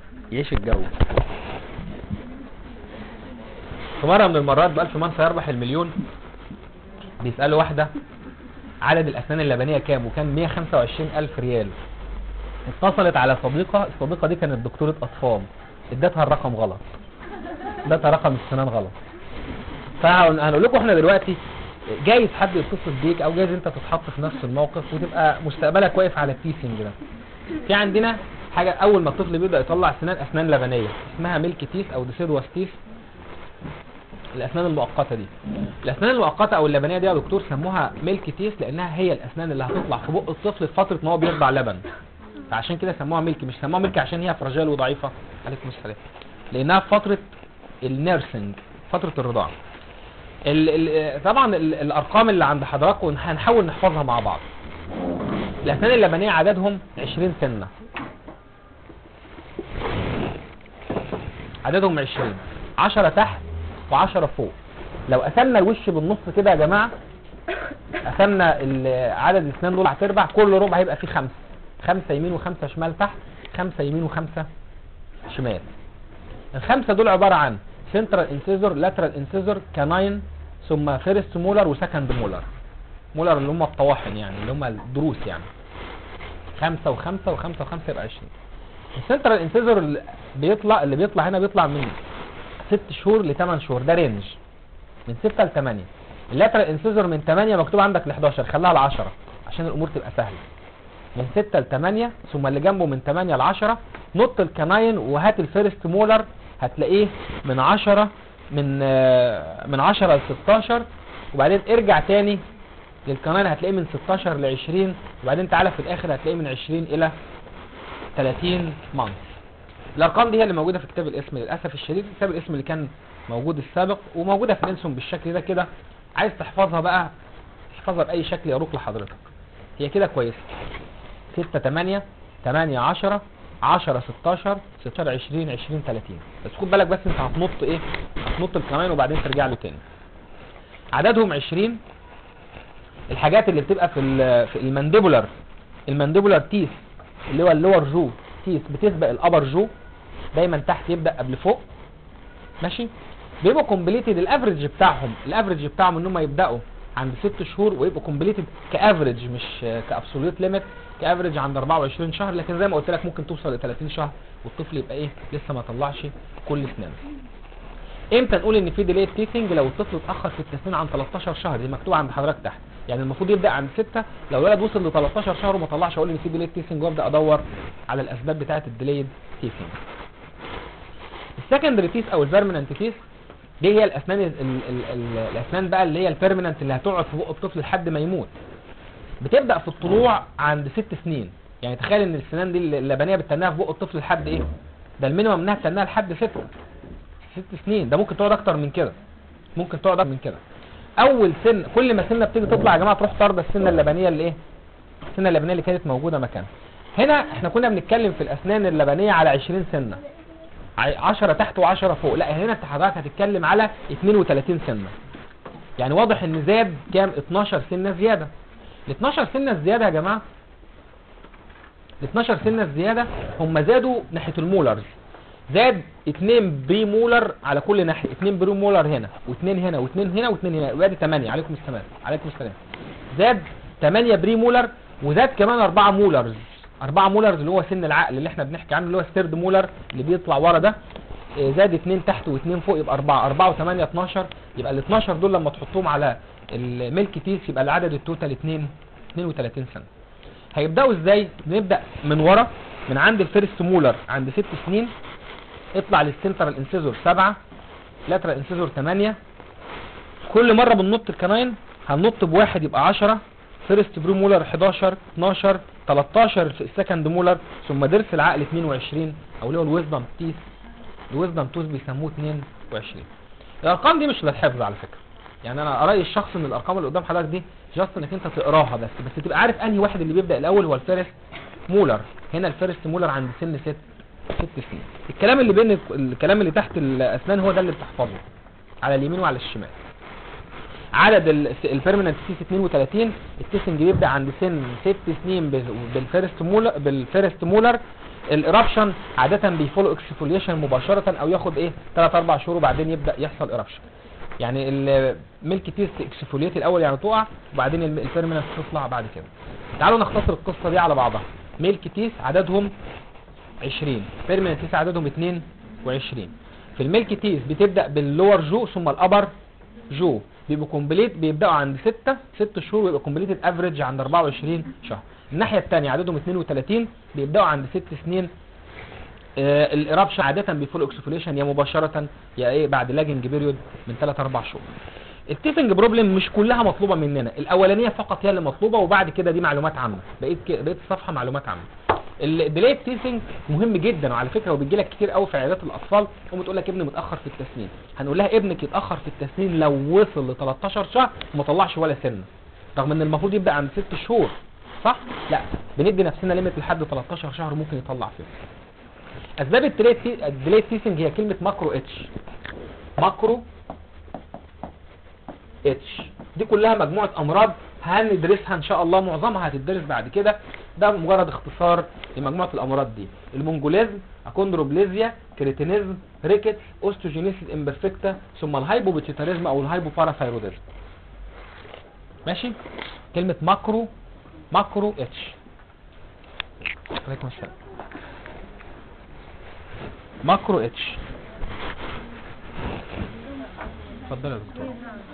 يعيش الجو في مرة من المرات بألف من سيربح المليون بيسألوا واحدة عدد الأسنان اللبنية كام وكان 125 ألف ريال اتصلت على صديقة الصديقة دي كانت دكتورة أطفال ادتها الرقم غلط ادتها رقم السنان غلط فهنقول لكم احنا دلوقتي جايز حد يتصل بيك او جايز انت تتحط في نفس الموقف وتبقى مستقبلك واقف على التيسنج ده في عندنا حاجة اول ما الطفل بيبدأ يطلع سنان اسنان لبنية اسمها ميلك تيث او ديسيدوس تيث الاسنان المؤقته دي الاسنان المؤقته او اللبنيه دي يا دكتور سموها ميلك تيث لانها هي الاسنان اللي هتطلع في بق الطفل في فتره ما هو بيرضع لبن فعشان كده سموها ميلك مش سموها ميلك عشان هي فراجيل وضعيفه عليكم السلام لانها في فتره النيرسنج فتره الرضاعه ال ال طبعا ال الارقام اللي عند حضراتكم هنحاول نحفظها مع بعض الاسنان اللبنيه عددهم 20 سنه عددهم 20 10 تحت و10 فوق لو قسمنا الوش بالنص كده يا جماعه قسمنا ال- عدد الاسنان دول هتربع كل ربع هيبقى فيه خمسه خمسه يمين وخمسه شمال تحت خمسه يمين وخمسه شمال الخمسه دول عباره عن سنترال انسيزور لاترال انسيزور كاناين ثم فيرست مولر وسكند مولر مولر اللي هم الطواحن يعني اللي هم الضروس يعني خمسة وخمسة وخمسة وخمسة يبقى عشرين السنترال انسيزور اللي بيطلع اللي بيطلع هنا بيطلع من ست شهور لثمان شهور ده رينج من ستة لثمانية اللاترال انسيزور من 8 مكتوب عندك ل 11 خليها ل 10 عشان الامور تبقى سهله من 6 ل 8 ثم اللي جنبه من 8 ل 10 نط الكناين وهات الفيرست مولر هتلاقيه من 10 من آه، من 10 ل 16 وبعدين ارجع تاني للكناين هتلاقيه من 16 ل 20 وبعدين تعالى في الاخر هتلاقيه من 20 الى 30 مانث الارقام دي هي اللي موجوده في كتاب الاسم للاسف الشديد كتاب الاسم اللي كان موجود السابق وموجوده في نيلسون بالشكل ده كده عايز تحفظها بقى تحفظها باي شكل يروق لحضرتك هي كده كويسه 6 8 8 10 10 16 16 20 20 30 بس خد بالك بس انت هتنط ايه هتنط الكمان وبعدين ترجع له تاني عددهم 20 الحاجات اللي بتبقى في ال- في المانديبولار المانديبولار تيث اللي هو اللور جو تيث بتسبق الابر جو دايما تحت يبدا قبل فوق ماشي بيبقوا كومبليتد الافريج بتاعهم الافريج بتاعهم ان هم يبداوا عند ست شهور ويبقوا كومبليتد كافريج مش كابسوليوت ليميت كافريج عند 24 شهر لكن زي ما قلت لك ممكن توصل ل 30 شهر والطفل يبقى ايه لسه ما طلعش كل اسنانه امتى نقول ان في ديلي تيثنج لو الطفل اتاخر في التسنين عن 13 شهر دي مكتوبه عند حضرتك تحت يعني المفروض يبدا عند 6 لو الولد وصل ل 13 شهر وما طلعش اقول ان في ديلي تيثنج وابدا ادور على الاسباب بتاعه الديلي تيثنج السكندري تيث او البيرمننت تيث دي هي الاسنان ال ال ال ال الاسنان بقى اللي هي البيرمننت اللي هتقعد في بق الطفل لحد ما يموت بتبدا في الطلوع عند ست سنين يعني تخيل ان السنان دي اللبنيه بتتناها في بق الطفل لحد ايه ده المينيمم انها تتناها لحد ستة ست سنين ده ممكن تقعد اكتر من كده ممكن تقعد اكتر من كده اول سن كل ما سنه بتيجي تطلع يا جماعه تروح طارده السنه اللبنيه اللي ايه السنه اللبنيه اللي كانت موجوده مكانها هنا احنا كنا بنتكلم في الاسنان اللبنيه على 20 سنه 10 تحت و10 فوق لا هنا انت حضرتك هتتكلم على 32 سنه يعني واضح ان زاد كام 12 سنه زياده ال 12 سنه الزياده يا جماعه ال 12 سنه الزياده هم زادوا ناحيه المولرز زاد 2 بري مولر على كل ناحيه 2 بري مولر هنا و2 هنا و2 هنا و2 هنا وادي 8 عليكم السلام عليكم السلام زاد 8 بري مولر وزاد كمان 4 مولرز 4 مولرز اللي هو سن العقل اللي احنا بنحكي عنه اللي هو الثيرد مولر اللي بيطلع ورا ده إيه، زاد 2 تحت و2 فوق يبقى 4 4 و8 12 يبقى ال 12 دول لما تحطهم على الميلك تيس يبقى العدد التوتال 2 32 سنه هيبداوا ازاي نبدا من ورا من عند الفيرست مولر عند 6 سنين اطلع للسنترال انسيزور 7 لاترال انسيزور 8 كل مره بننط الكناين هننط بواحد يبقى 10 فيرست برو مولر 11 12 13 في السكند مولر ثم ضرس العقل 22 او اللي هو الويزدم تيث الويزدم توث بيسموه 22 الارقام دي مش للحفظ على فكره يعني انا رايي الشخصي ان الارقام اللي قدام حضرتك دي جاست انك انت تقراها بس بس تبقى عارف انهي واحد اللي بيبدا الاول هو الفيرست مولر هنا الفيرست مولر عند سن 6 ست سنين الكلام اللي بين الكلام اللي تحت الاسنان هو ده اللي بتحفظه على اليمين وعلى الشمال عدد البيرمننت سيس 32 التيسنج بيبدا عند سن 6 سنين بال- بالفيرست مولر بالفيرست مولر الارابشن عاده بيفولو اكسفوليشن مباشره او ياخد ايه 3 4 شهور وبعدين يبدا يحصل ارابشن يعني الميلك تيست اكسفوليات الاول يعني تقع وبعدين الم- البيرمننت تطلع بعد كده تعالوا نختصر القصه دي على بعضها ميلك تيس عددهم 20 بيرمننت تيس عددهم 22 في الميلك تيس بتبدا باللور جو ثم الابر جو بيبقوا كومبليت بيبداوا عند 6 6 شهور ويبقى كومبليتد افريج عند 24 شهر الناحيه الثانيه عددهم 32 بيبداوا عند 6 سنين آه الارابشن عاده بيفول اكسفوليشن يا مباشره يا ايه بعد لاجنج بيريود من 3 4 شهور التيسنج بروبلم مش كلها مطلوبه مننا الاولانيه فقط هي اللي مطلوبه وبعد كده دي معلومات عامه بقيت ك- بقيت الصفحه معلومات عامه الديلي تيسنج مهم جدا وعلى فكره وبيجي لك كتير قوي في عيادات الاطفال ام تقول لك ابني متاخر في التسنين هنقول لها ابنك يتاخر في التسنين لو وصل ل 13 شهر وما طلعش ولا سنه رغم ان المفروض يبدا عند 6 شهور صح لا بندي نفسنا ليميت لحد 13 شهر ممكن يطلع فيه اسباب الديلي تيسنج هي كلمه ماكرو اتش ماكرو اتش دي كلها مجموعه امراض هندرسها ان شاء الله معظمها هتدرس بعد كده ده مجرد اختصار لمجموعه الامراض دي المونجوليزم اكوندروبليزيا كريتينيزم ريكتس اوستوجينيسيس امبرفكتا ثم الهايبوبيتيتاريزم او الهايبوباراثايروديزم ماشي كلمه ماكرو ماكرو اتش عليكم السلام ماكرو اتش اتفضل يا دكتور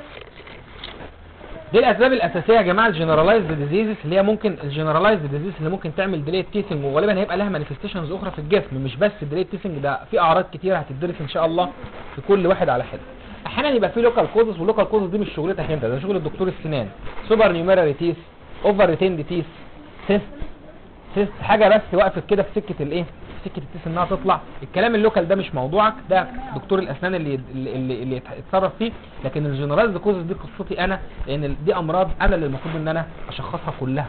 دي الاسباب الاساسيه يا جماعه الجنرالايزد ديزيزز اللي هي ممكن الجنرالايزد ديزيز اللي ممكن تعمل ديلي تيسنج وغالبا هيبقى لها مانيفستيشنز اخرى في الجسم مش بس الديلي تيسنج ده في اعراض كتير هتدرس ان شاء الله في كل واحد على حده احيانا يبقى في لوكال كوزز واللوكال كوزز دي مش شغلتك انت ده شغل الدكتور السنان سوبر نيوميراري تيس اوفر ريتيند تيس سيست سيست حاجه بس وقفت كده في سكه الايه في سكه التيس انها تطلع الكلام اللوكال ده مش موضوعك ده دكتور الاسنان اللي اللي, اللي, اللي يتصرف فيه لكن الجنرالايزد كوزز دي قصتي انا لان دي امراض انا اللي المفروض ان انا اشخصها كلها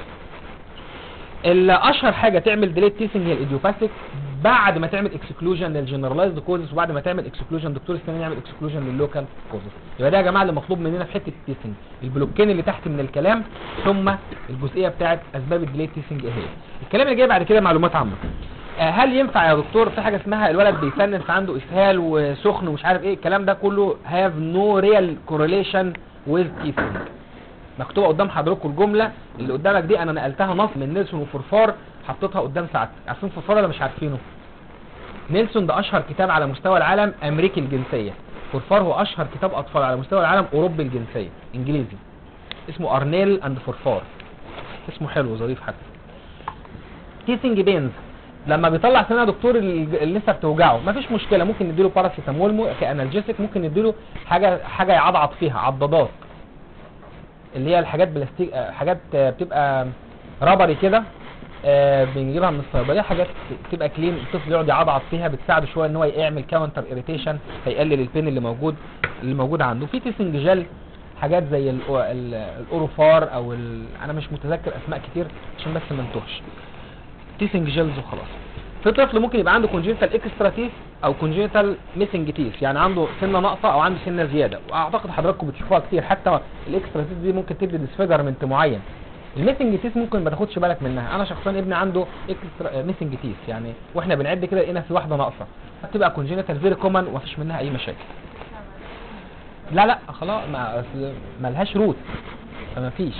الاشهر حاجه تعمل ديليت تيسنج هي الايديوباثيك بعد ما تعمل اكسكلوجن للجنرالايزد كوزز وبعد ما تعمل اكسكلوجن دكتور السنان يعمل اكسكلوجن لللوكال كوزز يبقى ده يا جماعه اللي مطلوب مننا في حته التيسنج البلوكين اللي تحت من الكلام ثم الجزئيه بتاعه اسباب الديليت تيسنج ايه هي الكلام اللي جاي بعد كده معلومات عامه آه، هل ينفع يا دكتور في حاجه اسمها الولد بيسنن فعنده اسهال وسخن ومش عارف ايه الكلام ده كله have no real correlation with teething مكتوبه قدام حضراتكم الجمله اللي قدامك دي انا نقلتها نص من نيلسون وفرفار حطيتها قدام ساعتك عارفين فرفار ولا مش عارفينه نيلسون ده اشهر كتاب على مستوى العالم امريكي الجنسيه فرفار هو اشهر كتاب اطفال على مستوى العالم اوروبي الجنسيه انجليزي اسمه ارنيل اند فرفار اسمه حلو ظريف حتى تيسنج بينز لما بيطلع سنه دكتور ال- اللي لسه بتوجعه مفيش مشكله ممكن نديله باراسيتامول مو- كانالجيسيك ممكن نديله حاجه حاجه يعضعض فيها عضادات اللي هي الحاجات بلاستيك آه، حاجات آه، بتبقى رابري كده آه، بنجيبها من الصيدليه حاجات بتبقى كلين الطفل يقعد يعضعض فيها بتساعده شويه ان هو يعمل كاونتر اريتيشن فيقلل البين اللي موجود اللي موجود عنده في تيسنج جل حاجات زي ال- ال- الاوروفار او ال... انا مش متذكر اسماء كتير عشان بس ما انتهش تيسنج جيلز وخلاص في طفل ممكن يبقى عنده كونجنتال اكسترا تيس او كونجنتال ميسنج تيس يعني عنده سنه ناقصه او عنده سنه زياده واعتقد حضراتكم بتشوفوها كتير حتى الاكسترا تيس دي ممكن تدي ديسفيجرمنت معين الميسنج تيس ممكن ما تاخدش بالك منها انا شخصيا ابني عنده اكسترا ميسنج تيس يعني واحنا بنعد كده لقينا في واحده ناقصه بتبقى كونجنتال فيري كومن ومفيش منها اي مشاكل لا لا خلاص ما أصل ملهاش روت فما فيش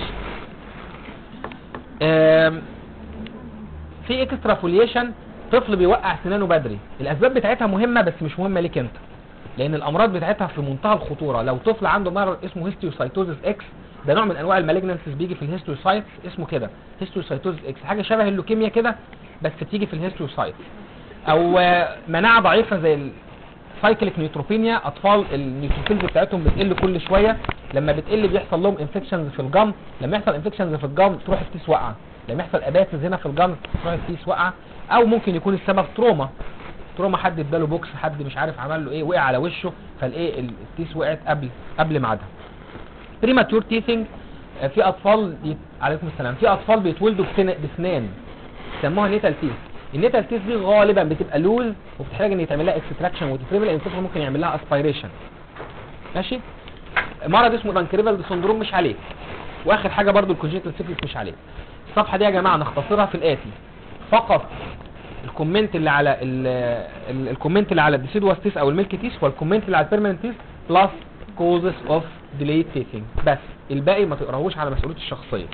آم، في اكسترا فوليشن طفل بيوقع سنانه بدري الاسباب بتاعتها مهمه بس مش مهمه ليك انت لان الامراض بتاعتها في منتهى الخطوره لو طفل عنده مرض اسمه هيستيوسايتوزيس اكس ده نوع من انواع المالجنسيس بيجي في الهيستيوسايتس اسمه كده هيستيوسايتوزيس اكس حاجه شبه اللوكيميا كده بس بتيجي في الهيستيوسايتس او آه، مناعه ضعيفه زي سايكليك نيوتروبينيا اطفال النيوتروفيلز بتاعتهم بتقل كل شويه لما بتقل بيحصل لهم انفكشنز في الجم لما يحصل انفكشنز في الجم تروح التيس واقعه لما يحصل اباتز هنا في الجم تروح التيس واقعه او ممكن يكون السبب تروما تروما حد اداله بوكس حد مش عارف عمل له ايه وقع على وشه فالايه التيس وقعت قبل قبل ميعادها بريماتور تيثنج في اطفال يت... عليكم السلام في اطفال بيتولدوا بسن... بسنان سموها نيتال تيث النيتال تيث دي غالبا بتبقى لوز وبتحتاج ان يتعمل لها اكستراكشن وتترمي لان الطفل ممكن يعمل لها اسبيريشن ماشي مرض اسمه دانكريفالد سندروم مش عليك واخر حاجه برضو الكونجنتال سيفلس مش عليك الصفحه دي يا جماعه نختصرها في الاتي فقط الكومنت اللي على ال ال الكومنت اللي على الديسيدوس تيس او الميلك تيس والكومنت اللي على البيرمننت تيس بلس كوزز اوف ديلي تيثنج بس الباقي ما تقراهوش على مسؤوليتي الشخصيه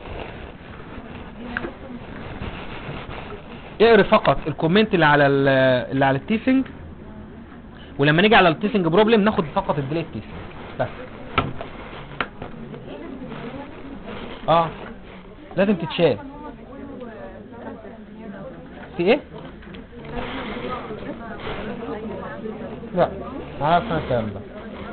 اقرا فقط الكومنت اللي على ال- اللي على التيسنج ولما نيجي على التيسنج بروبلم ناخد فقط الديلي تيسنج بس اه لازم تتشال في ايه لا ما عارف انا الكلام ده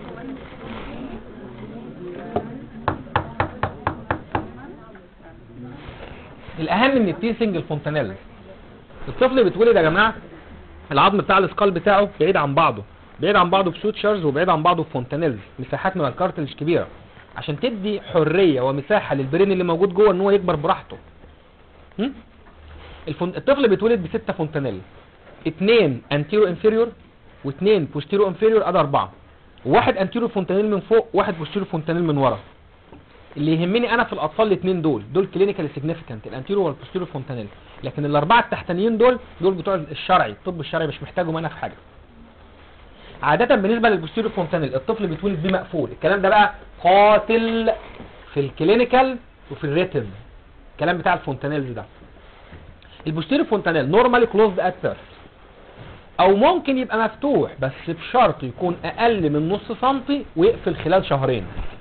الاهم من التيسنج الفونتانيل الطفل بيتولد يا جماعه العظم بتاع السكال بتاعه بعيد عن بعضه بعيد عن بعضه بسوتشرز وبعيد عن بعضه بفونتانيلز مساحات من الكارتلج كبيره عشان تدي حريه ومساحه للبرين اللي موجود جوه ان هو يكبر براحته هم؟ الفون... الطفل بيتولد بستة فونتانيل اتنين انتيرو انفيريور واثنين بوستيرو انفيريور ادي اربعه وواحد انتيرو فونتانيل من فوق وواحد بوستيرو فونتانيل من ورا اللي يهمني انا في الاطفال الاثنين دول دول كلينيكال سيجنيفيكانت الانتيرو والبوستيرو فونتانيل لكن الاربعه التحتانيين دول دول بتوع الشرعي الطب الشرعي مش محتاجهم انا في حاجه عادة بالنسبة للبوستيرو فونتانيل الطفل بيتولد بيه مقفول الكلام ده بقى قاتل في الكلينيكال وفي الريتم الكلام بتاع الفونتانيلز ده البوستيرو فونتانيل نورمالي كلوزد ات بيرث او ممكن يبقى مفتوح بس بشرط يكون اقل من نص سنتي ويقفل خلال شهرين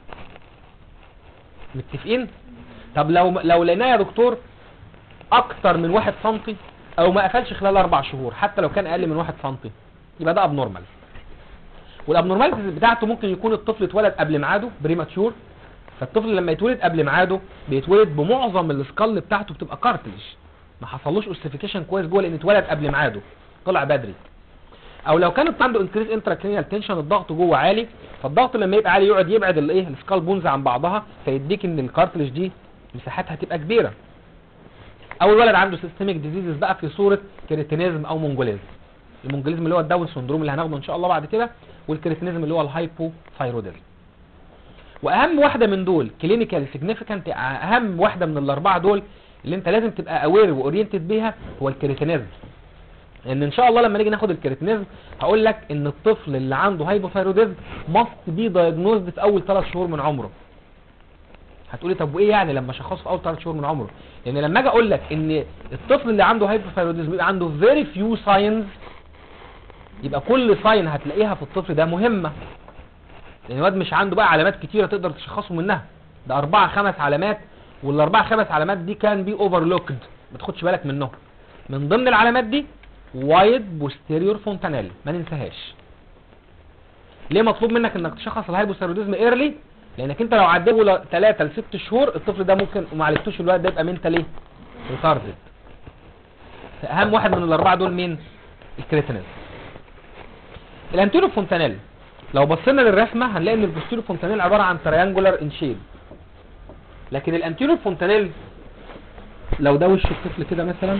متفقين طب لو لو لقيناه يا دكتور اكتر من واحد سنتي او ما قفلش خلال اربع شهور حتى لو كان اقل من واحد سنتي يبقى ده ابنورمال والابنورماليتيز بتاعته ممكن يكون الطفل اتولد قبل ميعاده بريماتشور فالطفل لما يتولد قبل ميعاده بيتولد بمعظم السكال بتاعته بتبقى كارتلج ما حصلوش اوسيفيكيشن كويس جوه لان اتولد قبل ميعاده طلع بدري او لو كانت عنده انكريز انتراكرينيال تنشن الضغط جوه عالي فالضغط لما يبقى عالي يقعد يبعد الايه السكال بونز عن بعضها فيديك ان الكارتلج دي مساحتها تبقى كبيره او الولد عنده سيستميك ديزيزز بقى في صوره كريتينيزم او مونجوليزم المونجوليزم اللي هو الداون سندروم اللي هناخده ان شاء الله بعد كده والكريتينيزم اللي هو الهايبوثايروديزم واهم واحده من دول كلينيكال سيجنيفيكانت اهم واحده من الاربعه دول اللي انت لازم تبقى اوير واورينتد بيها هو الكريتينيزم ان ان شاء الله لما نيجي ناخد الكريتينيزم هقول لك ان الطفل اللي عنده هايبوثايروديزم ماست بي دايجنوزد في اول 3 شهور من عمره هتقولي طب وايه يعني لما شخصه في اول 3 شهور من عمره لان لما اجي اقول لك ان الطفل اللي عنده هايبوثايروديزم بيبقى عنده فيري فيو ساينز يبقى كل ساين هتلاقيها في الطفل ده مهمه لان الواد مش عنده بقى علامات كتيره تقدر تشخصه منها ده اربعة خمس علامات والاربعة خمس علامات دي كان بي اوفرلوكد ما تاخدش بالك منهم من ضمن العلامات دي وايد بوستيريور فونتانيل ما ننساهاش ليه مطلوب منك انك تشخص الهايبوثايروديزم ايرلي لانك انت لو عديه 3 ل 6 شهور الطفل ده ممكن وما عالجتوش الوقت ده يبقى منتالي ريتاردد اهم واحد من الاربعه دول مين الكريتينيز الانتيرو فونتانيل لو بصينا للرسمه هنلاقي ان البوستيرو فونتانيل عباره عن تريانجولار ان شيب لكن الانتيرو فونتانيل لو ده وش الطفل كده مثلا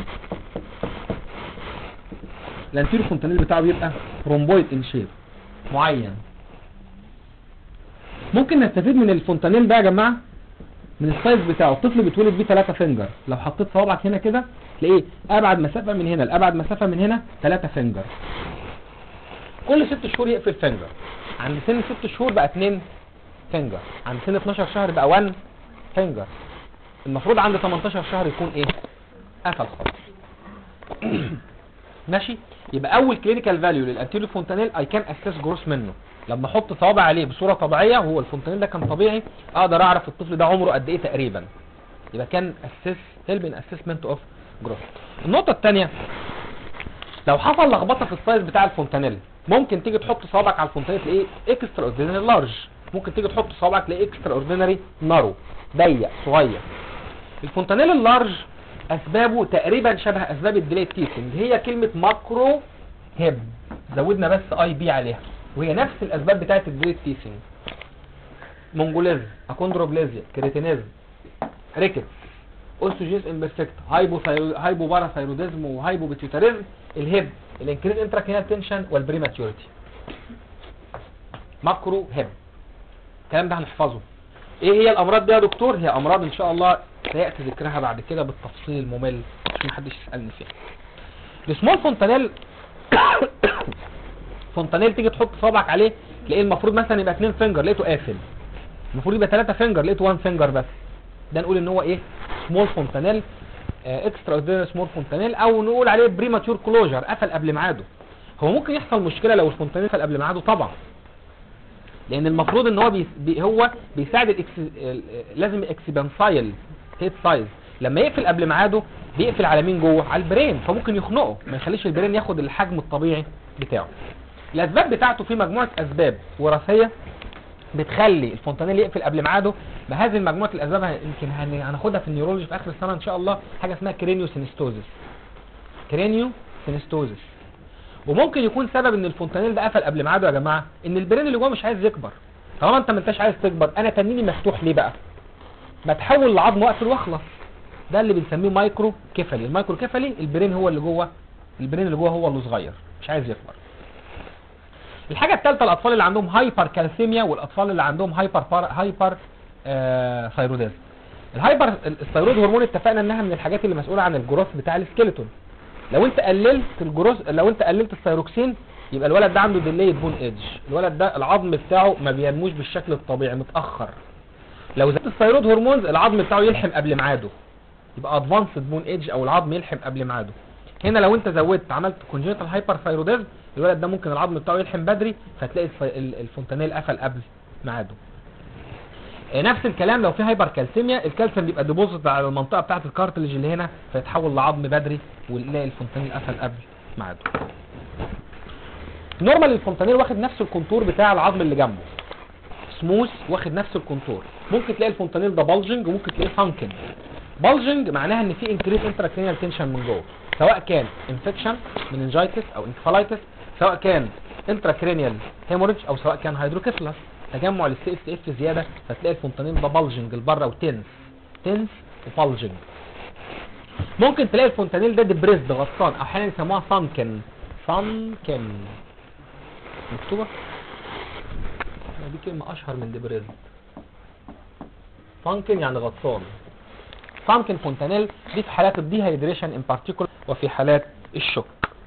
الانتيرو فونتانيل بتاعه بيبقى رومبويد ان شيب معين ممكن نستفيد من الفونتانيل ده يا جماعه من السايز بتاعه الطفل بيتولد بيه 3 فينجر لو حطيت صوابعك هنا كده تلاقيه ابعد مسافه من هنا لابعد مسافه من هنا 3 فينجر كل 6 شهور يقفل فينجر عند سن 6 شهور بقى 2 فينجر عند سن 12 شهر بقى 1 فينجر المفروض عند 18 شهر يكون ايه قفل خالص ماشي يبقى اول كلينيكال فاليو للانتيريو فونتانيل اي كان اسس جروس منه لما احط صوابع عليه بصوره طبيعيه وهو الفونتانيل ده كان طبيعي اقدر اعرف الطفل ده عمره قد ايه تقريبا يبقى كان اسس هيلب ان اسسمنت اوف جروث النقطه الثانيه لو حصل لخبطه في السايز بتاع الفونتانيل ممكن تيجي تحط صوابعك على الفونتانيل تلاقيه اكسترا اوردينري لارج ممكن تيجي تحط صوابعك تلاقيه اكسترا اوردينري نارو ضيق صغير الفونتانيل اللارج اسبابه تقريبا شبه اسباب الديليت تيسنج هي كلمه ماكرو هيب زودنا بس اي بي عليها وهي نفس الاسباب بتاعت الديليت تيسنج مونجوليزم اكوندروبليزيا كريتينيزم ريكت اوستوجيز امبرفكت هايبو هايبو باراثايروديزم وهايبو بيتيوتاريزم الهيب الانكريز انتراكينال تنشن والبريماتيوريتي ماكرو هيب الكلام ده هنحفظه ايه هي الامراض دي يا دكتور هي امراض ان شاء الله سياتي ذكرها بعد كده بالتفصيل الممل عشان محدش يسالني فيها السمول فونتانيل فونتانيل تيجي تحط صابعك عليه تلاقيه المفروض مثلا يبقى 2 فينجر لقيته قافل المفروض يبقى 3 فينجر لقيته 1 فينجر بس ده نقول ان هو ايه سمول فونتانيل اكسترا اوردينري سمول فونتانيل او نقول عليه بريماتور كلوجر قفل قبل ميعاده هو ممكن يحصل مشكله لو الفونتانيل قفل قبل ميعاده طبعا لان المفروض ان هو بي بي هو بيساعد الإكس... ال- لازم اكسبانسايل هيد سايز لما يقفل قبل ميعاده بيقفل على مين جوه على البرين فممكن يخنقه ما يخليش البرين ياخد الحجم الطبيعي بتاعه الاسباب بتاعته في مجموعه اسباب وراثيه بتخلي الفونتانيل يقفل قبل ميعاده بهذه المجموعه الاسباب هن- يمكن هن- هناخدها في النيورولوجي في اخر السنه ان شاء الله حاجه اسمها كرينيو سينستوزيس كرينيو سينستوزيس وممكن يكون سبب ان الفونتانيل ده قفل قبل ميعاده يا جماعه ان البرين اللي جوه مش عايز يكبر طالما انت ما انتش عايز تكبر انا تنيني مفتوح ليه بقى ما تحول لعظم واقفل واخلص ده اللي بنسميه مايكرو كيفالي المايكرو كيفالي البرين هو اللي جوه البرين اللي جوه هو اللي صغير مش عايز يكبر الحاجه الثالثه الاطفال اللي عندهم هايبر كالسيميا والاطفال اللي عندهم هايبر بار هايبر آه ثايروديزم الهايبر الثايرويد هرمون اتفقنا انها من الحاجات اللي مسؤوله عن الجروث بتاع السكيلتون لو انت قللت الجروث لو انت قللت الثايروكسين يبقى الولد ده عنده ديليد بون ايدج الولد ده العظم بتاعه ما بينموش بالشكل الطبيعي متاخر لو زودت الثايرويد هرمونز العظم بتاعه يلحم قبل ميعاده يبقى ادفانسد بون ايدج او العظم يلحم قبل ميعاده هنا لو انت زودت عملت كونجنتال هايبر ثايروديزم الولد ده ممكن العظم بتاعه يلحم بدري فتلاقي الف- ال- الفونتانيل قفل قبل ميعاده آه، نفس الكلام لو في هايبر كالسيميا الكالسيوم بيبقى ديبوزيت على المنطقه بتاعه الكارتلج اللي هنا فيتحول لعظم بدري ونلاقي الفونتانيل قفل قبل ميعاده نورمال الفونتانيل واخد نفس الكونتور بتاع العظم اللي جنبه سموث واخد نفس الكونتور ممكن تلاقي الفونتانيل ده بالجنج وممكن تلاقيه فانكن بالجنج معناها ان في انكريس انتراكرينيال تنشن من جوه سواء كان انفكشن مننجايتس او انكفالايتس سواء كان انتراكرينيال هيموريدج او سواء كان هيدروكيفلس تجمع للسي اس اف زياده فتلاقي الفونتانيل ده بالجنج لبره وتنس تنس وبالجنج ممكن تلاقي الفونتانيل ده ديبريسد غطسان او احيانا يسموها سانكن سانكن مكتوبه دي كلمه اشهر من ديبريسد سانكن يعني غطسان سانكن فونتانيل دي في حالات الديهايدريشن ان بارتيكولار وفي حالات الشوك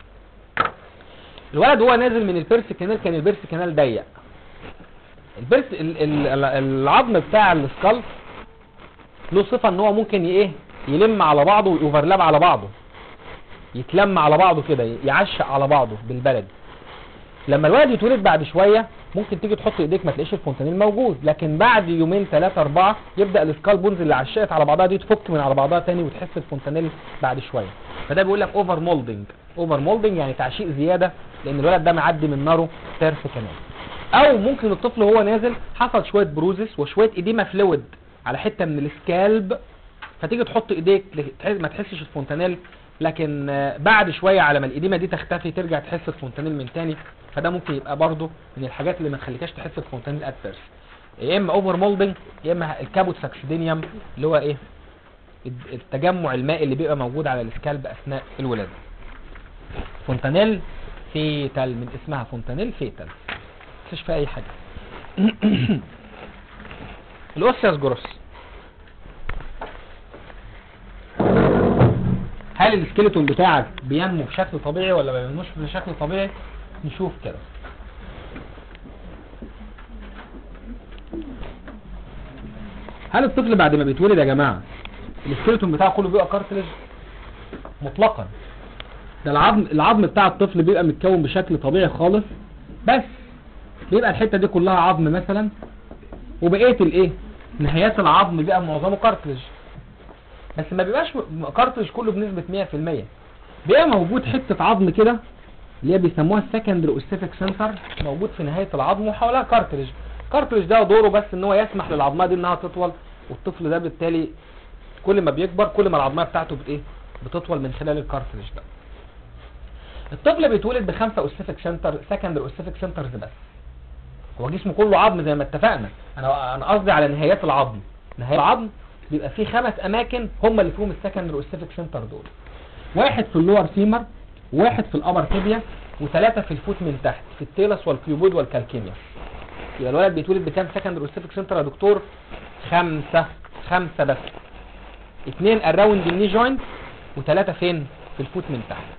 الولد وهو نازل من البيرس كانال كان البيرس كانال ضيق البيرس ال- ال- ال- العظم بتاع السكال له صفه ان هو ممكن ي- ايه يلم على بعضه ويوفرلاب على بعضه يتلم على بعضه كده يعشق على بعضه بالبلد لما الولد يتولد بعد شويه ممكن تيجي تحط ايديك ما تلاقيش الفونتانيل موجود لكن بعد يومين ثلاثه اربعه يبدا السكال بونز اللي عشقت على بعضها دي تفك من على بعضها تاني وتحس الفونتانيل بعد شويه فده بيقول لك اوفر مولدنج اوفر مولدنج يعني تعشيق زياده لان الولد ده معدي من ناره ترس كمان او ممكن الطفل وهو نازل حصل شويه بروزس وشويه اديما فلويد على حته من السكالب فتيجي تحط ايديك لتحس- ما تحسش الفونتانيل لكن آه، بعد شويه على ما الاديمه دي تختفي ترجع تحس الفونتانيل من تاني فده ممكن يبقى برضه من الحاجات اللي ما تخليكاش تحس الفونتانيل ات فيرست يا اما اوفر مولدنج يا اما الكابوت ساكسيدينيوم اللي هو ايه الد- التجمع المائي اللي بيبقى موجود على السكالب اثناء الولاده فونتانيل فيتال من اسمها فونتانيل فيتال مفيش فيها اي حاجه الاوسياس جروس هل السكيلتون بتاعك بينمو بشكل طبيعي ولا ما بينموش بشكل طبيعي نشوف كده هل الطفل بعد ما بيتولد يا جماعه السكيلتون بتاعه كله بيبقى كارتلج مطلقا ده العظم العظم بتاع الطفل بيبقى متكون بشكل طبيعي خالص بس بيبقى الحته دي كلها عظم مثلا وبقيه الايه نهايات العظم بيبقى معظمه كارتلج بس ما بيبقاش م- كارتلج كله بنسبه 100% بيبقى موجود حته عظم كده اللي هي بيسموها السكندري اوستيفيك سنتر موجود في نهايه العظم وحواليها كارتلج كارتلج ده دوره بس ان هو يسمح للعظمه دي انها تطول والطفل ده بالتالي كل ما بيكبر كل ما العظمه بتاعته بت ايه بتطول من خلال الكارتلج ده الطفل بيتولد بخمسه اوستيفيك سنتر سكندري اوستيفيك سنترز بس هو جسمه كله عظم زي ما اتفقنا انا انا قصدي على نهايات العظم نهايات العظم بيبقى فيه خمس اماكن هم اللي فيهم السكندري اوستيفيك سنتر دول واحد في اللور فيمر واحد في الابر تيبيا وثلاثه في الفوت من تحت في التيلس والكيوبود والكالكيميا يبقى الولد بيتولد بكام سكندري اوستيفيك سنتر يا دكتور خمسه خمسه بس اثنين اراوند الني جوينت وثلاثه فين في الفوت من تحت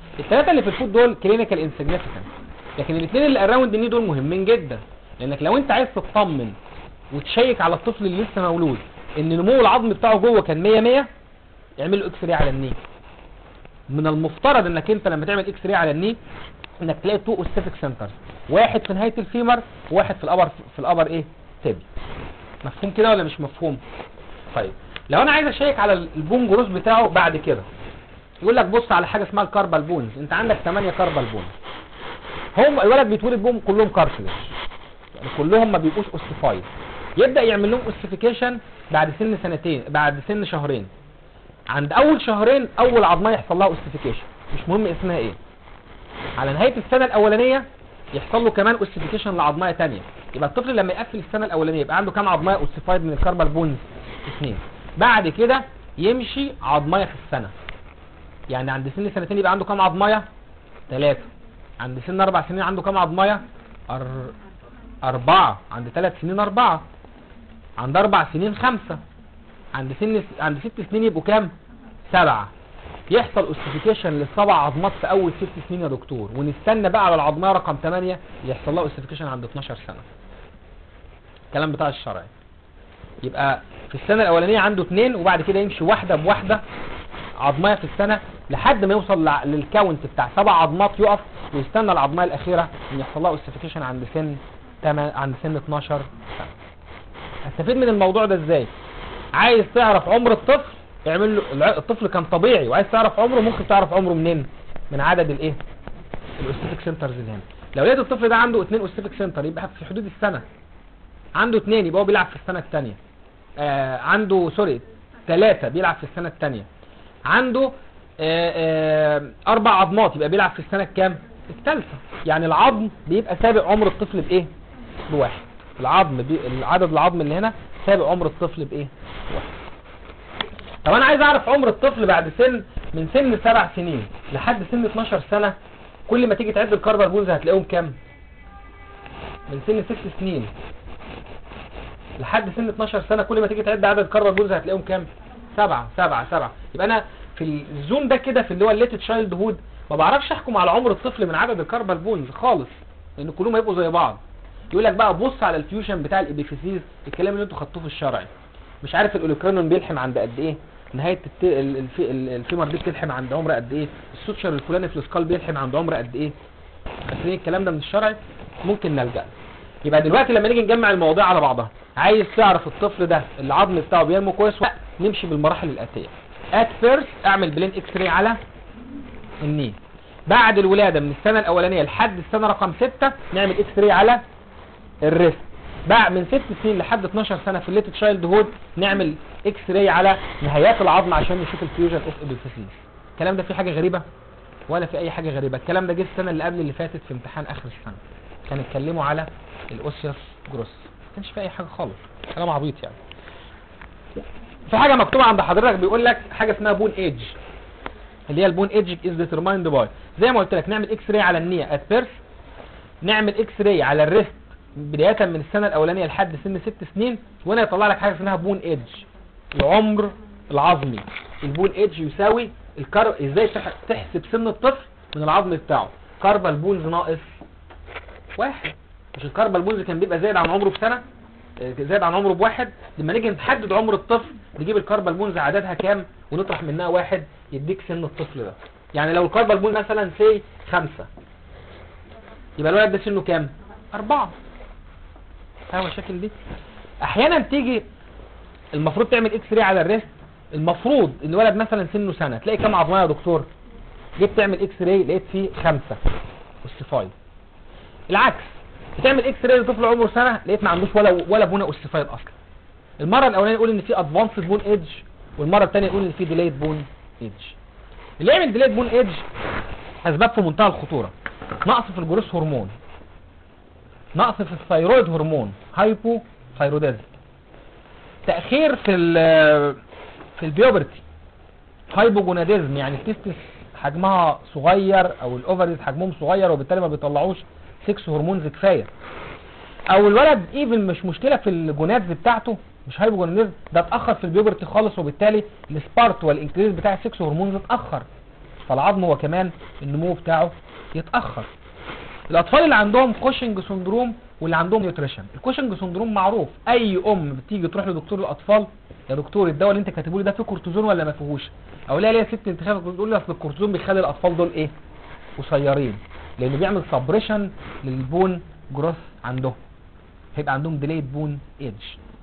الثلاثه اللي في الفوت دول كلينيكال انسيجنيفيكانت لكن الاثنين اللي اراوند الني دول مهمين جدا لانك لو انت عايز تطمن وتشيك على الطفل اللي لسه مولود ان نمو العظم بتاعه جوه كان 100 100 اعمل له اكس راي على الني من المفترض انك انت لما تعمل اكس راي على الني انك تلاقي تو اوستيفيك سنترز واحد في نهايه الفيمر وواحد في الابر في الابر ايه تبي مفهوم كده ولا مش مفهوم طيب لو انا عايز اشيك على البون جروس بتاعه بعد كده يقول لك بص على حاجه اسمها الكاربال بونز انت عندك 8 كاربال بونز هم الولد بيتولد بهم كلهم كارتلج يعني كلهم ما بيبقوش اوستيفايد يبدا يعمل لهم اوستيفيكيشن بعد سن سنتين بعد سن شهرين عند اول شهرين اول عظمه يحصل لها اوستيفيكيشن مش مهم اسمها ايه على نهايه السنه الاولانيه يحصل له كمان اوستيفيكيشن لعظميه ثانيه يبقى الطفل لما يقفل السنه الاولانيه يبقى عنده كام عظميه اوستيفايد من الكاربال بونز اثنين بعد كده يمشي عظميه في السنه يعني عند سن سنتين يبقى عنده كام عظميه ثلاثه عند سن اربع سنين عنده كام عظميه أر... اربعه عند ثلاث سنين اربعه عند اربع سنين خمسه عند سن عند ست سنين يبقوا كام سبعه يحصل اوستيفيكيشن للسبع عظمات في اول ست سنين يا دكتور ونستنى بقى على العظميه رقم 8 يحصل لها اوستيفيكيشن عند 12 سنه الكلام بتاع الشرعي يبقى في السنه الاولانيه عنده اثنين وبعد كده يمشي واحده بواحده عظميه في السنه لحد ما يوصل لع- للكاونت بتاع سبع عظمات يقف ويستنى العظميه الاخيره ان يحصل لها اوستيفيكيشن عند سن تم- عند سن 12 سنه هستفيد من الموضوع ده ازاي عايز تعرف عمر الطفل اعمل له الع- الطفل كان طبيعي وعايز تعرف عمره ممكن تعرف عمره منين من عدد الايه الاوستيفيك سنترز اللي هنا لو لقيت الطفل ده عنده اثنين اوستيفيك سنتر يبقى في حدود السنه عنده اثنين يبقى هو بيلعب في السنه الثانيه آه عنده سوري ثلاثه بيلعب في السنه الثانيه عنده آه آه اربع عظمات يبقى بيلعب في السنه الكام الثالثه يعني العظم بيبقى سابق عمر الطفل بايه بواحد العظم بي... العدد العظم اللي هنا سابق عمر الطفل بايه بواحد طب انا عايز اعرف عمر الطفل بعد سن من سن سبع سنين لحد سن 12 سنه كل ما تيجي تعد الكاربال بونز هتلاقيهم كام من سن ست سنين لحد سن 12 سنه كل ما تيجي تعد عدد الكاربال بونز هتلاقيهم كام سبعة سبعة سبعة يبقى انا في الزوم ده كده في اللي هو الليت تشايلد هود ما بعرفش احكم على عمر الطفل من عدد الكاربال بونز خالص لان كلهم هيبقوا زي بعض يقول لك بقى بص على الفيوجن بتاع الابيفيسيز الكلام اللي انتوا خدتوه في الشرعي مش عارف الاوليكرانون بيلحم عند قد ايه نهايه الت... ال- الف... ال- الفيمر دي بتلحم عند عمر قد ايه السوتشر الفلاني في السكال بيلحم عند عمر قد ايه فاكرين الكلام ده من الشرعي ممكن نلجا له. يبقى دلوقتي لما نيجي نجمع المواضيع على بعضها عايز تعرف الطفل ده العظم بتاعه بينمو كويس ولا لأ؟ نمشي بالمراحل الاتيه ات فيرست اعمل بلين اكس راي على الني بعد الولاده من السنه الاولانيه لحد السنه رقم 6 نعمل اكس راي على الريست بعد من 6 سنين لحد 12 سنه في الليت تشايلد هود نعمل اكس راي على نهايات العظم عشان نشوف الفيوجن اوف ابيفيسيس الكلام ده فيه حاجه غريبه ولا في اي حاجه غريبه الكلام ده جه السنه اللي قبل اللي فاتت في امتحان اخر السنه كانوا اتكلموا على الاوسيوس جروس ما كانش في اي حاجه خالص كلام عبيط يعني في حاجه مكتوبه عند حضرتك بيقول لك حاجه اسمها بون ايدج اللي هي البون ايدج از ديترمايند باي زي ما قلت لك نعمل اكس راي على النيه ات بيرث نعمل اكس راي على الريست بدايه من السنه الاولانيه لحد سن ست سنين وهنا يطلع لك حاجه اسمها بون ايدج العمر العظمي البون ايدج يساوي الكر... ازاي تح- تحسب سن الطفل من العظم بتاعه كاربال بونز ناقص واحد مش الكاربال بونز كان بيبقى زايد عن عمره بسنه آه، زايد عن عمره بواحد لما نيجي نحدد عمر الطفل نجيب الكاربال بونز عددها كام ونطرح منها واحد يديك سن الطفل ده يعني لو الكاربال بونز مثلا سي خمسة يبقى الولد ده سنه كام أربعة فاهم المشاكل دي احيانا تيجي المفروض تعمل اكس راي على الريست المفروض ان الولد مثلا سنه سنه تلاقي كام عظمه يا دكتور جيت تعمل اكس راي لقيت فيه خمسة اوستيفايد العكس بتعمل اكس راي لطفل عمره سنه لقيت ما عندوش ولا ولا بونه اوستيفايد اصلا المره الاولانيه يقول ان في ادفانسد بون ايدج والمره الثانيه يقول ان في ديلايد بون ايدج اللي يعمل ديلايد بون ايدج اسباب في منتهى الخطوره نقص في الجروس هرمون نقص في الثيرويد هرمون هايبو ثيروديزم تاخير في ال في البيوبرتي هايبوجوناديزم يعني التستس حجمها صغير او الاوفريز حجمهم صغير وبالتالي ما بيطلعوش 6 هرمونز كفايه او الولد ايفن مش مشكله في الجونادز بتاعته مش هايبوجوناديزم ده اتاخر في البيوبرتي خالص وبالتالي السبارت والانكريز بتاع السكس هرمونز اتاخر فالعظم هو كمان النمو بتاعه يتاخر الاطفال اللي عندهم كوشنج سندروم واللي عندهم نيوتريشن الكوشنج سندروم معروف اي ام بتيجي تروح لدكتور الاطفال يا دكتور الدواء اللي انت كاتبه لي ده فيه كورتيزون ولا ما فيهوش او لا ليه يا ست انت خايفه تقول لي اصل الكورتيزون بيخلي الاطفال دول ايه قصيرين لانه بيعمل سبريشن للبون جروث عندهم هيبقى عندهم ديليد بون ايدج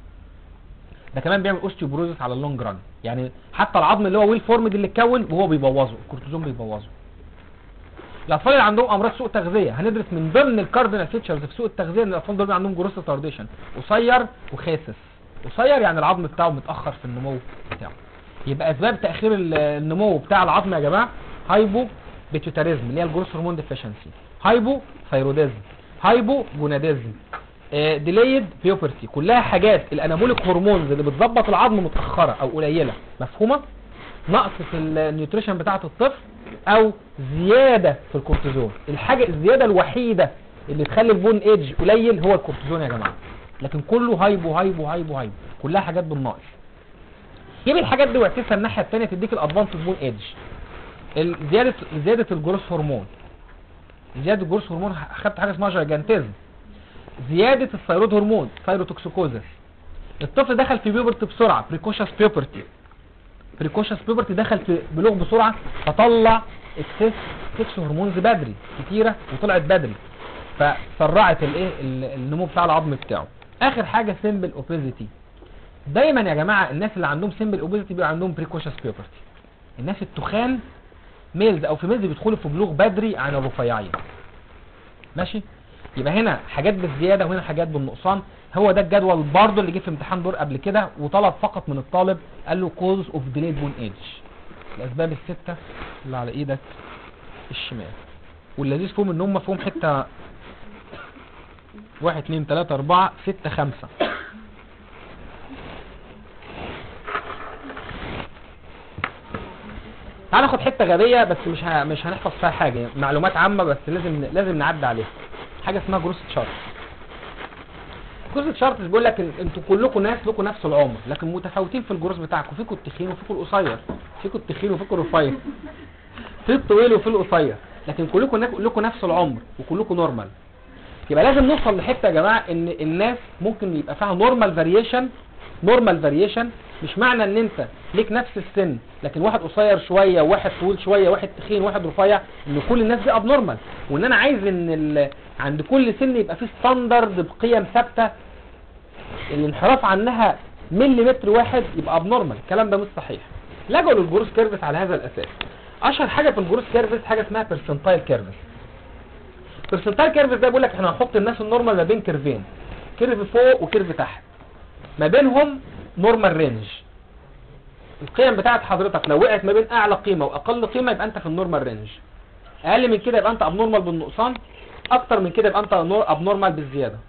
ده كمان بيعمل اوستيوبروزس على اللونج ران يعني حتى العظم اللي هو ويل فورمد اللي اتكون وهو بيبوظه الكورتيزون بيبوظه الاطفال اللي عندهم امراض سوء تغذيه هندرس من ضمن الكاردينال فيتشرز في سوء التغذيه ان الاطفال دول بيبقى عندهم جروث تارديشن قصير وخاسس قصير يعني العظم بتاعه متاخر في النمو بتاعه يبقى اسباب تاخير ال- النمو بتاع العظم يا جماعه هايبو بيتيوتاريزم اللي هي الجروث هرمون ديفيشنسي هايبو ثايروديزم هايبو جوناديزم ديليد بيوبرتي كلها حاجات الانابوليك هرمونز اللي بتظبط العظم متاخره او قليله مفهومه نقص في النيوتريشن بتاعه الطفل او زياده في الكورتيزون الحاجه الزياده الوحيده اللي تخلي البون ايدج قليل هو الكورتيزون يا جماعه لكن كله هايبو هايبو هايبو هايبو كلها حاجات بالناقص جيب الحاجات دي واعكسها الناحيه الثانيه تديك الادفانتج بون ايدج ال- زياده زياده الجروث هرمون زياده الجروث هرمون اخدت حاجه اسمها جايجانتيزم زياده الثيرويد هرمون ثايروتوكسيكوزس الطفل دخل في بيوبرتي بسرعه بريكوشس بيوبرتي بريكوشس بيوبرتي دخل في بلوغ بسرعه فطلع اكسس سكس هرمونز بدري كتيره وطلعت بدري فسرعت الايه ال- النمو بتاع العظم بتاعه اخر حاجه سيمبل اوبيزيتي دايما يا جماعه الناس اللي عندهم سيمبل اوبيزيتي بيبقى عندهم بريكوشس بيوبرتي الناس التخان ميلز او فيميلز بيدخلوا في بلوغ بدري عن الرفيعين ماشي يبقى هنا حاجات بالزياده وهنا حاجات بالنقصان هو ده الجدول برضه اللي جه في امتحان دور قبل كده وطلب فقط من الطالب قال له كوز اوف ديليد بون ايدج الاسباب السته اللي على ايدك الشمال واللذيذ فيهم ان هم فيهم حته واحد اتنين تلاته اربعه سته خمسه تعال ناخد حته غبيه بس مش ه... مش هنحفظ فيها حاجه يعني معلومات عامه بس لازم لازم نعدي عليها حاجه اسمها جروس تشارت جروس تشارت بيقول لك إن انتوا كلكم ناس لكم نفس العمر لكن متفاوتين في الجروس بتاعكم فيكم التخين وفيكم القصير فيكم التخين وفيكم الرفيع في الطويل وفي القصير لكن كلكم ناك- لكم نفس العمر وكلكم نورمال يبقى لازم نوصل لحته يا جماعه ان الناس ممكن يبقى فيها نورمال فاريشن نورمال فاريشن مش معنى ان انت ليك نفس السن لكن واحد قصير شويه وواحد طويل شويه واحد تخين واحد رفيع ان كل الناس دي ابنورمال وان انا عايز ان ال... عند كل سن يبقى في ستاندرد بقيم ثابته الانحراف عنها مليمتر واحد يبقى ابنورمال الكلام ده مش صحيح لجوا للجروس كيرفس على هذا الاساس اشهر حاجه في الجروس كيرفس حاجه اسمها بيرسنتايل كيرفس بيرسنتايل كيرفس ده بيقول لك احنا هنحط الناس النورمال ما بين كيرفين كيرف فوق وكيرف تحت ما بينهم نورمال رينج القيم بتاعت حضرتك لو وقعت ما بين اعلى قيمه واقل قيمه يبقى انت في النورمال رينج اقل من كده يبقى انت ابنورمال بالنقصان اكتر من كده يبقى انت ابنورمال بالزياده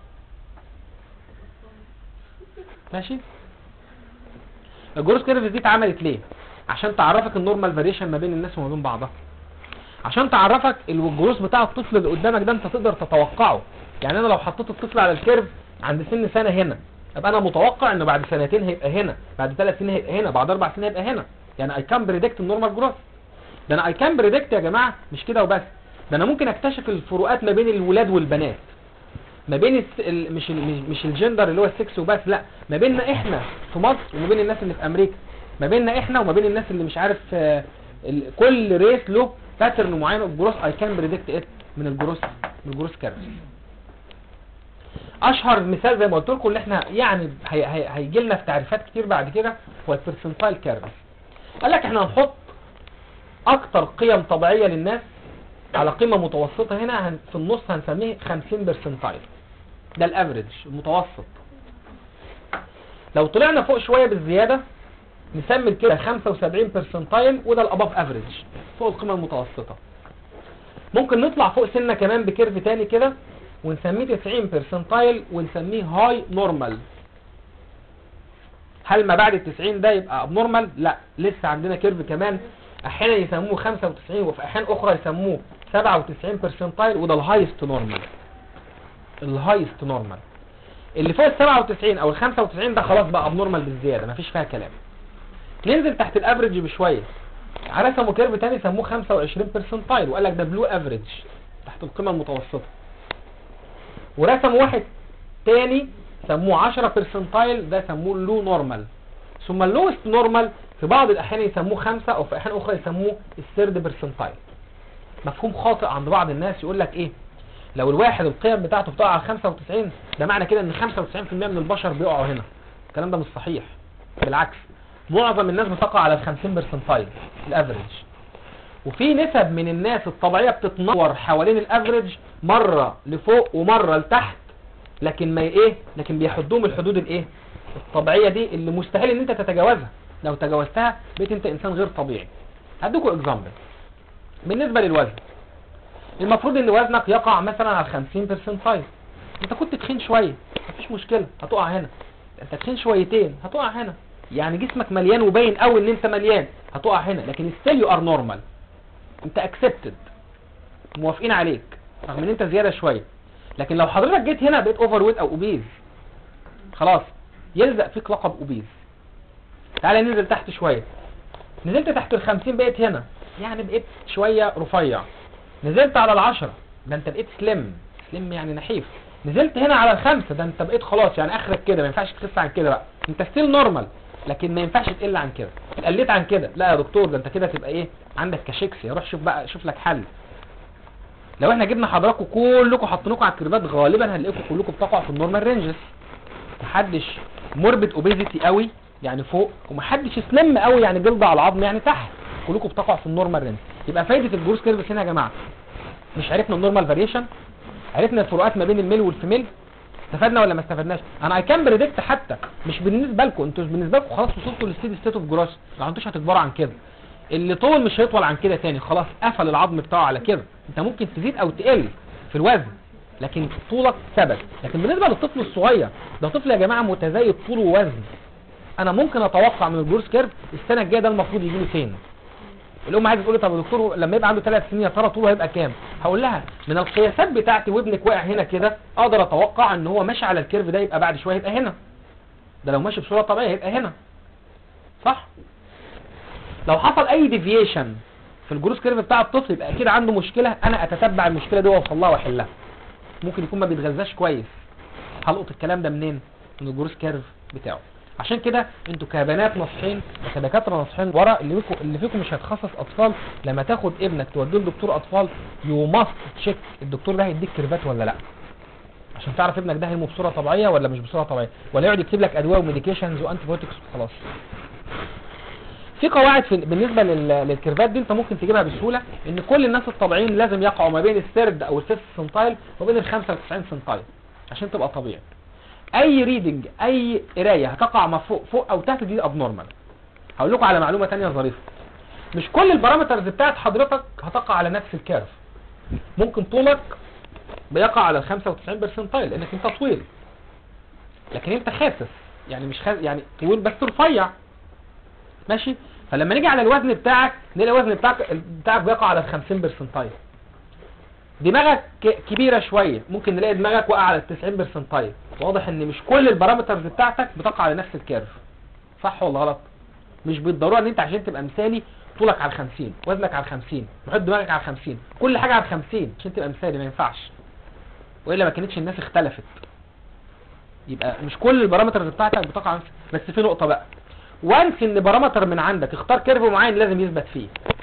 ماشي الجروس كيرفز دي اتعملت ليه عشان تعرفك النورمال فاريشن ما بين الناس وما بين بعضها عشان تعرفك الجروس بتاع الطفل اللي قدامك ده انت تقدر تتوقعه يعني انا لو حطيت الطفل على الكيرف عند سن سنه هنا ابقى انا متوقع انه بعد سنتين هيبقى هنا بعد ثلاث سنين هيبقى هنا بعد اربع سنين هيبقى هنا يعني اي كان بريدكت النورمال جروث ده انا اي كان بريدكت يا جماعه مش كده وبس ده انا ممكن اكتشف الفروقات ما بين الولاد والبنات ما بين الس... ال... مش ال... مش- مش الجندر اللي هو السكس وبس لا ما بيننا احنا في مصر وما بين الناس اللي في امريكا ما بيننا احنا وما بين الناس اللي مش عارف آه، ال... كل ريس له باترن معين الجروس اي كان بريدكت ات من الجروس من الجروس كيرف اشهر مثال زي ما قلت لكم اللي احنا يعني هي... هي... هيجي لنا في تعريفات كتير بعد كده هو البرسنتايل كيرف قال لك احنا هنحط اكتر قيم طبيعيه للناس على قيمه متوسطه هنا هن... في النص هنسميه 50 برسنتايل ده الافريج المتوسط لو طلعنا فوق شويه بالزياده نسمي كده 75 برسنتايل وده الاباف افريج فوق القيمه المتوسطه ممكن نطلع فوق سنه كمان بكيرف تاني كده ونسميه 90 برسنتايل ونسميه هاي نورمال هل ما بعد ال 90 ده يبقى ابنورمال لا لسه عندنا كيرف كمان احيانا يسموه 95 وفي احيان اخرى يسموه 97 برسنتايل وده الهايست نورمال الهايست نورمال اللي فوق ال 97 او ال 95 ده خلاص بقى ابنورمال بالزياده مفيش فيها كلام ننزل تحت الافريج بشويه رسموا كيرف تاني سموه 25 بيرسنتايل وقال لك ده بلو افريج تحت القيمه المتوسطه ورسموا واحد تاني سموه 10 بيرسنتايل ده سموه اللو نورمال ثم اللوست نورمال في بعض الاحيان يسموه خمسة او في احيان اخرى يسموه الثيرد بيرسنتايل مفهوم خاطئ عند بعض الناس يقول لك ايه لو الواحد القيم بتاعته بتقع على 95 ده معنى كده ان 95% من البشر بيقعوا هنا الكلام ده مش صحيح بالعكس معظم الناس بتقع على ال 50 بيرسنتايل الافريج وفي نسب من الناس الطبيعيه بتتنور حوالين الافريج مره لفوق ومره لتحت لكن ما ايه لكن بيحدوهم الحدود الايه الطبيعيه دي اللي مستحيل ان انت تتجاوزها لو تجاوزتها بقيت انت انسان غير طبيعي هديكم اكزامبل بالنسبه للوزن المفروض ان وزنك يقع مثلا على 50 بيرسنتايل انت كنت تخين شويه مفيش مشكله هتقع هنا انت تخين شويتين هتقع هنا يعني جسمك مليان وباين قوي ان انت مليان هتقع هنا لكن ستيل يو ار نورمال انت اكسبتد موافقين عليك رغم ان انت زياده شويه لكن لو حضرتك جيت هنا بقيت اوفر ويت او اوبيز خلاص يلزق فيك لقب اوبيز تعالى ننزل تحت شويه نزلت تحت ال 50 بقيت هنا يعني بقيت شويه رفيع نزلت على العشرة ده انت بقيت سليم سليم يعني نحيف نزلت هنا على الخمسة ده انت بقيت خلاص يعني اخرك كده ما ينفعش تخس عن كده بقى انت ستيل نورمال لكن ما ينفعش تقل عن كده قلت عن كده لا يا دكتور ده انت كده تبقى ايه عندك كاشيكسيا روح شوف بقى شوف لك حل لو احنا جبنا حضراتكم كلكم حطيناكم على الكريبات غالبا هنلاقيكم كلكم بتقعوا في النورمال رينجز محدش موربت اوبيزيتي قوي يعني فوق ومحدش سليم قوي يعني جلد على العظم يعني تحت كلكم بتقعوا في النورمال رينج يبقى فايده الجروس كيرف هنا يا جماعه مش عرفنا النورمال فاريشن عرفنا الفروقات ما بين الميل والفيميل استفدنا ولا ما استفدناش انا اي كان بريدكت حتى مش بالنسبه لكم انتوا بالنسبه لكم خلاص وصلتوا للستيدي ستيت اوف جروس ما انتوش هتكبروا عن كده اللي طول مش هيطول عن كده تاني خلاص قفل العظم بتاعه على كده انت ممكن تزيد او تقل في الوزن لكن طولك ثبت لكن بالنسبه للطفل الصغير ده طفل يا جماعه متزايد طول ووزن انا ممكن اتوقع من الجروس كيرف السنه الجايه ده المفروض يجي له فين الام عايزه تقول لي طب يا دكتور لما يبقى عنده ثلاث سنين يا ترى طوله هيبقى كام هقول لها من القياسات بتاعتي وابنك واقع هنا كده اقدر اتوقع ان هو ماشي على الكيرف ده يبقى بعد شويه يبقى هنا ده لو ماشي بصوره طبيعيه يبقى هنا صح لو حصل اي ديفيشن في الجروس كيرف بتاع الطفل يبقى اكيد عنده مشكله انا اتتبع المشكله دي واوصل لها واحلها ممكن يكون ما بيتغذاش كويس هلقط الكلام ده منين من الجروس كيرف بتاعه عشان كده انتوا كبنات ناصحين وكدكاتره ناصحين ورا اللي فيكم اللي فيكم مش هيتخصص اطفال لما تاخد ابنك توديه لدكتور اطفال يو ماست تشيك الدكتور ده هيديك كيرفات ولا لا عشان تعرف ابنك ده هيمو بصوره طبيعيه ولا مش بصوره طبيعيه ولا يقعد يكتب لك ادويه وميديكيشنز وانتي بايوتكس وخلاص في قواعد في بالنسبه لل- للكيرفات دي انت ممكن تجيبها بسهوله ان كل الناس الطبيعيين لازم يقعوا ما بين الثيرد او الفيفث سنتايل وبين ال 95 سنتايل عشان تبقى طبيعي اي ريدنج اي قرايه هتقع ما فوق فوق او تحت دي ابنورمال هقول لكم على معلومه ثانيه ظريفه مش كل البارامترز بتاعت حضرتك هتقع على نفس الكيرف ممكن طولك بيقع على ال 95 برسنتايل لانك انت طويل لكن انت خاسس يعني مش خاس يعني طويل بس رفيع ماشي فلما نيجي على الوزن بتاعك نلاقي الوزن بتاعك بتاعك بيقع على ال 50 برسنتايل دماغك ك- كبيرة شوية ممكن نلاقي دماغك واقع على ال 90 برسنتايل واضح ان مش كل البارامترز بتاعتك بتقع على نفس الكيرف صح ولا غلط مش بالضرورة ان انت عشان تبقى مثالي طولك على ال 50 وزنك على ال 50 محيط دماغك على ال 50 كل حاجة على ال 50 عشان تبقى مثالي ما ينفعش والا ما كانتش الناس اختلفت يبقى مش كل البارامترز بتاعتك بتقع على نفس- بس في نقطة بقى وانس ان بارامتر من عندك اختار كيرف معين لازم يثبت فيه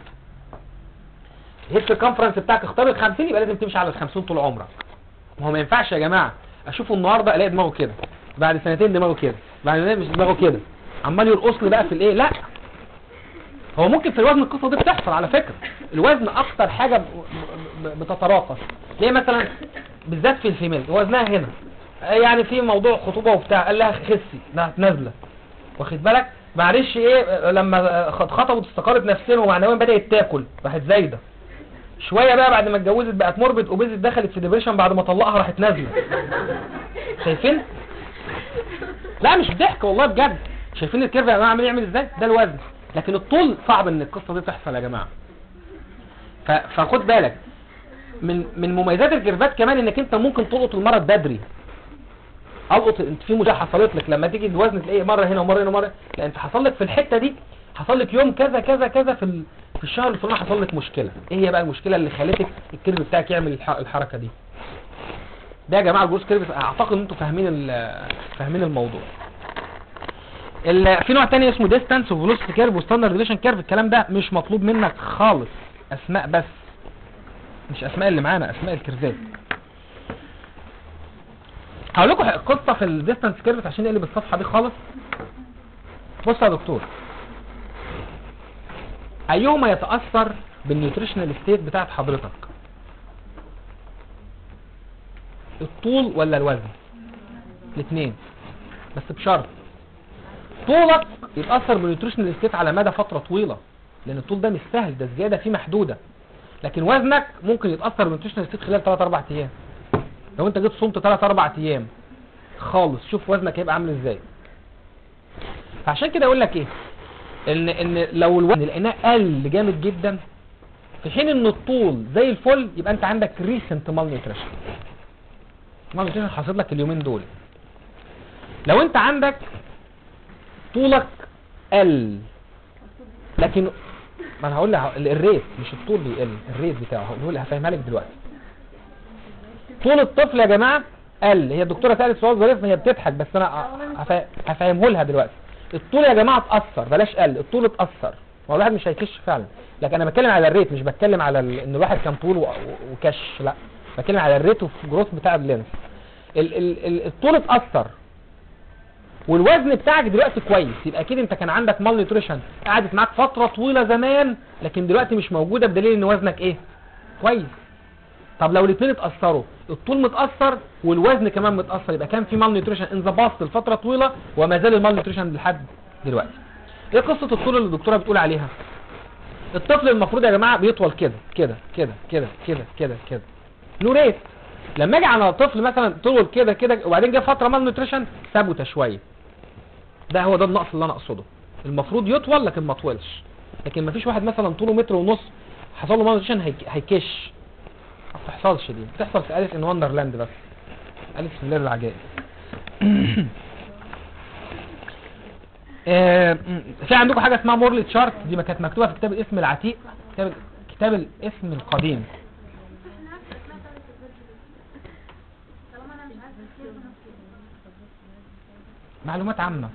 الهيد سيركمفرنس بتاعك اختار ال 50 يبقى لازم تمشي على ال 50 طول عمرك ما هو ما ينفعش يا جماعه اشوفه النهارده الاقي دماغه كده بعد سنتين دماغه كده بعد سنتين مش دماغه كده عمال يرقص لي بقى في الايه لا هو ممكن في الوزن القصه دي بتحصل على فكره الوزن اكتر حاجه ب- ب- بتتراقص ليه مثلا بالذات في الفيميل وزنها هنا يعني في موضوع خطوبه وبتاع قال لها خسي لا نازله واخد بالك معلش ايه لما خد- خطبت استقرت نفسيا ومعنويا بدات تاكل راحت زايده شويه بقى بعد ما اتجوزت بقت موربت اوبيزيت دخلت في ديبريشن بعد ما طلقها راحت نازله شايفين لا مش ضحك والله بجد شايفين الكيرف يا جماعه عمال يعمل ازاي ده الوزن لكن الطول صعب ان القصه دي تحصل يا جماعه ف... فخد بالك من من مميزات الكيرفات كمان انك انت ممكن تلقط المرض بدري القط انت في مشكله حصلت لك لما تيجي الوزن تلاقيه مره هنا ومره هنا ومره لا انت حصل لك في الحته دي حصل لك يوم كذا كذا كذا في ال- في الشهر الفلاني حصل لك مشكله ايه هي بقى المشكله اللي خلتك الكيرف بتاعك يعمل الح- الحركه دي ده يا جماعه الجروس كيرف اعتقد ان انتوا فاهمين ال- فاهمين الموضوع ال- في نوع تاني اسمه ديستانس وفيلوسيتي كيرف وستاندرد ديفيشن كيرف الكلام ده مش مطلوب منك خالص اسماء بس مش اسماء اللي معانا اسماء الكيرفات هقول لكم قصه في الديستانس كيرف عشان نقلب الصفحه دي خالص بص يا دكتور ايهما يتاثر بالنيوتريشنال ستيت بتاعت حضرتك الطول ولا الوزن الاثنين بس بشرط طولك يتاثر بالنيوتريشنال ستيت على مدى فتره طويله لان الطول ده مش سهل ده الزياده فيه محدوده لكن وزنك ممكن يتاثر بالنيوتريشنال ستيت خلال 3 4 ايام لو انت جيت صمت 3 4 ايام خالص شوف وزنك هيبقى عامل ازاي فعشان كده اقول لك ايه ان ان لو الوزن لقيناه قل جامد جدا في حين ان الطول زي الفل يبقى انت عندك ريسنت مال نيوتريشن مال نيوتريشن حاصل لك اليومين دول لو انت عندك طولك قل لكن ما انا هقول لك الريت مش الطول بيقل الريت بتاعه هقول هفهمها لك دلوقتي طول الطفل يا جماعه قل هي الدكتوره سالت سؤال ظريف هي بتضحك بس انا هفا- هفهمه لها دلوقتي الطول يا جماعه اتاثر بلاش قل الطول اتاثر هو الواحد مش هيكش فعلا لكن انا بتكلم على الريت مش بتكلم على ال... ان الواحد كان طول و... و- وكش لا بتكلم على الريت والجروث بتاع اللينس ال... ال... ال... الطول اتاثر والوزن بتاعك دلوقتي كويس يبقى اكيد انت كان عندك مال نيوتريشن قعدت معاك فتره طويله زمان لكن دلوقتي مش موجوده بدليل ان وزنك ايه كويس طب لو الاثنين اتاثروا الطول متاثر والوزن كمان متاثر يبقى كان في مال نيوتريشن ان ذا باست لفتره طويله وما زال المال نيوتريشن لحد دلوقتي ايه قصه الطول اللي الدكتوره بتقول عليها الطفل المفروض يا جماعه بيطول كده كده كده كده كده كده كده له ريت لما اجي على طفل مثلا طول كده كده وبعدين جه فتره مال نيوتريشن ثبت شويه ده هو ده النقص اللي انا اقصده المفروض يطول لكن ما طولش لكن ما فيش واحد مثلا طوله متر ونص حصل له مال نيوتريشن هيك- هيكش ما بتحصلش دي بتحصل في أليس ان وندرلاند بس أليس في الليل العجائب آه، م، في عندكم حاجه اسمها مورلي تشارت دي ما كانت مكتوبه في كتاب الاسم العتيق كتاب كتاب الاسم القديم طالما انا مش عارفه كتير معلومات عامه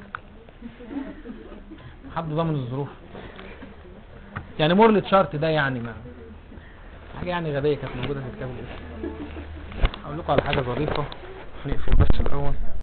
حد ضامن الظروف يعني مورلي تشارت ده يعني ما حاجه يعني غبيه كانت موجوده في كتاب الاسم اقول لكم على حاجه ظريفه نقفل بس الاول